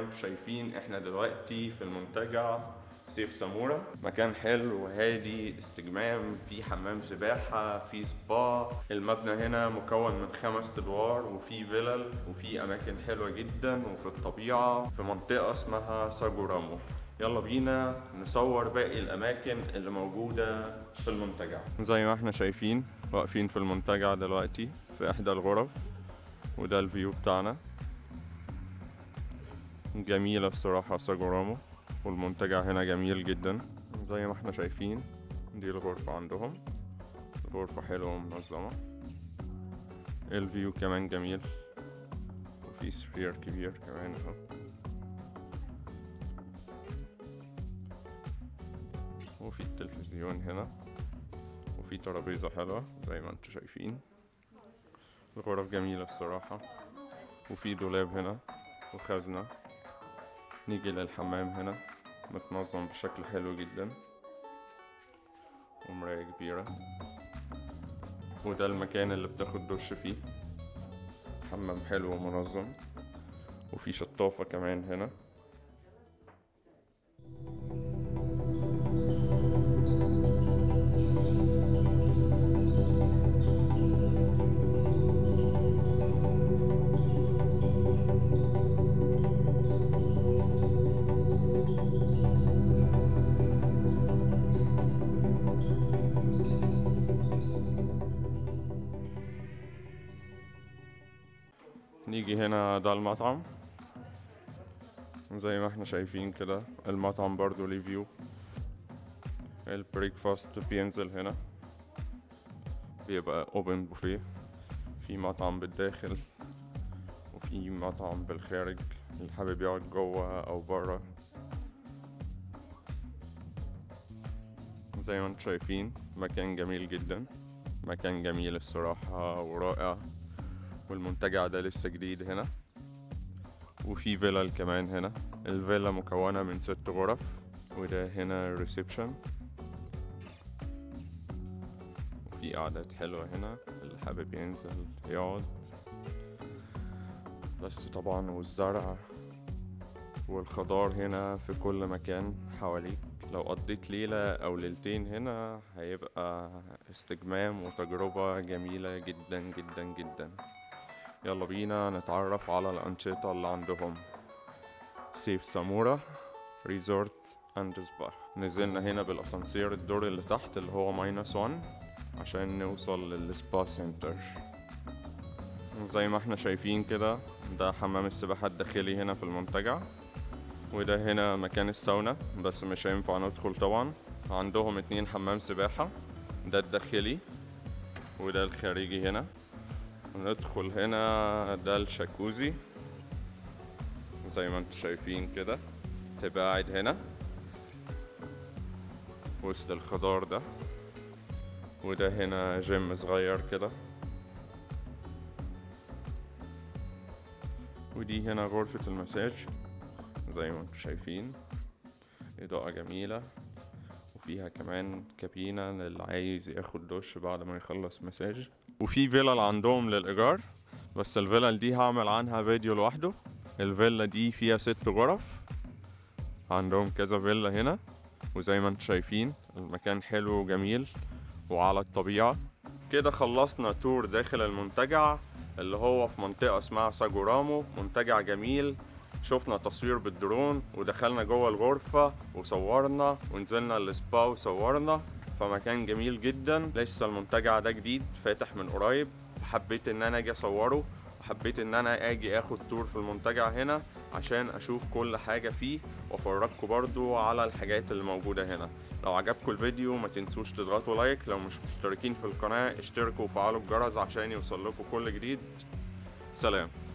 انتم شايفين احنا دلوقتي في المنتجع سيف سامورا مكان حلو وهادي استجمام في حمام سباحة في سبا المبنى هنا مكون من خمس ادوار وفي فيلل وفي اماكن حلوة جدا وفي الطبيعة في منطقة اسمها ساجورامو يلا بينا نصور باقي الاماكن اللي موجودة في المنتجع زي ما احنا شايفين واقفين في المنتجع دلوقتي في احدى الغرف وده الفيو بتاعنا جميلة الصراحة ساجورامو والمنتجع هنا جميل جدا زي ما احنا شايفين دي الغرفة عندهم الغرفة حلوة ومنظمة الفيو كمان جميل وفي سرير كبير كمان اهو وفي التلفزيون هنا وفي ترابيزة حلوة زي ما انتم شايفين الغرف جميلة الصراحة وفي دولاب هنا وخزنة نيجي للحمام هنا متنظم بشكل حلو جدا ومراية كبيرة وده المكان اللي بتاخد دش فيه حمام حلو ومنظم وفي شطافة كمان هنا نيجي هنا ده المطعم زي ما احنا شايفين كده المطعم برضو ليه فيو البريكفاست بينزل هنا بيبقى اوبن بوفيه في مطعم بالداخل وفي مطعم بالخارج اللي حابب يقعد جوه او بره زي ما انتم شايفين مكان جميل جدا مكان جميل الصراحة ورائع والمنتجع ده لسه جديد هنا وفي فيلل كمان هنا الفيلا مكونة من ست غرف وده هنا الريسبشن وفي قعدات حلوة هنا اللي حابب ينزل يقعد بس طبعا والزرع والخضار هنا في كل مكان حواليك لو قضيت ليلة أو ليلتين هنا هيبقى استجمام وتجربة جميلة جدا جدا جدا يلا بينا نتعرف على الأنشطة اللي عندهم سيف سامورا ريزورت أند سبا نزلنا هنا بالأسانسير الدور اللي تحت اللي هو ماينس 1 عشان نوصل للسبا سنتر زي ما احنا شايفين كده ده حمام السباحة الداخلي هنا في المنتجع وده هنا مكان الساونا بس مش هينفع ندخل طبعا عندهم اتنين حمام سباحة ده الداخلي وده الخارجي هنا ندخل هنا ده الشاكوزي زي ما انتم شايفين كده تبقى قاعد هنا وسط الخضار ده وده هنا جيم صغير كده ودي هنا غرفة المساج زي ما انتم شايفين إضاءة جميلة وفيها كمان كابينة للي عايز ياخد دش بعد ما يخلص مساج وفي فيلل عندهم للإيجار بس الفيلل دي هعمل عنها فيديو لوحده الفيلا دي فيها ست غرف عندهم كذا فيلا هنا وزي ما انتم شايفين المكان حلو وجميل وعلى الطبيعة كده خلصنا تور داخل المنتجع اللي هو في منطقة اسمها ساجورامو منتجع جميل شفنا تصوير بالدرون ودخلنا جوه الغرفة وصورنا ونزلنا السبا وصورنا فمكان جميل جدا لسه المنتجع ده جديد فاتح من قريب فحبيت ان انا اجي اصوره وحبيت ان انا اجي اخد تور في المنتجع هنا عشان اشوف كل حاجة فيه وافرجكم برضو على الحاجات اللي موجودة هنا لو عجبكم الفيديو ما تنسوش تضغطوا لايك لو مش مشتركين في القناة اشتركوا وفعلوا الجرس عشان يوصل لكم كل جديد سلام